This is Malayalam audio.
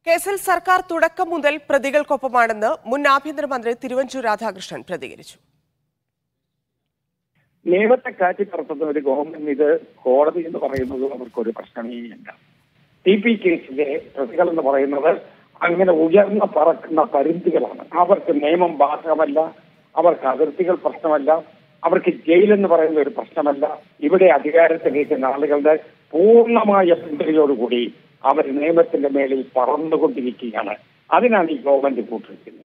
കേസിൽ സർക്കാർ തുടക്കം മുതൽ പ്രതികൾക്കൊപ്പമാണെന്ന് മുൻ ആഭ്യന്തരമന്ത്രി തിരുവഞ്ചൂർ രാധാകൃഷ്ണൻ പ്രതികരിച്ചു നിയമത്തെ കാറ്റി പറത്തുന്ന ഒരു ഗവൺമെന്റ് ഇത് കോടതി എന്ന് പറയുന്നത് അവർക്കൊരു പ്രശ്നമേ അല്ല ടി പി കേസിലെ പ്രതികൾ എന്ന് പറയുന്നത് അങ്ങനെ ഉയർന്ന പറക്കുന്ന പരിധികളാണ് അവർക്ക് നിയമം ബാധകമല്ല അവർക്ക് അതിർത്തികൾ പ്രശ്നമല്ല അവർക്ക് ജയിലെന്ന് പറയുന്ന ഒരു പ്രശ്നമല്ല ഇവിടെ അധികാരത്തിലിരിക്കുന്ന ആളുകളുടെ പൂർണ്ണമായ പിന്തുണയോടുകൂടി അവർ നിയമത്തിന്റെ മേലിൽ പറന്നുകൊണ്ടിരിക്കുകയാണ് അതിനാണ് ഈ ഗവൺമെന്റ് കൂട്ടിരിക്കുന്നത്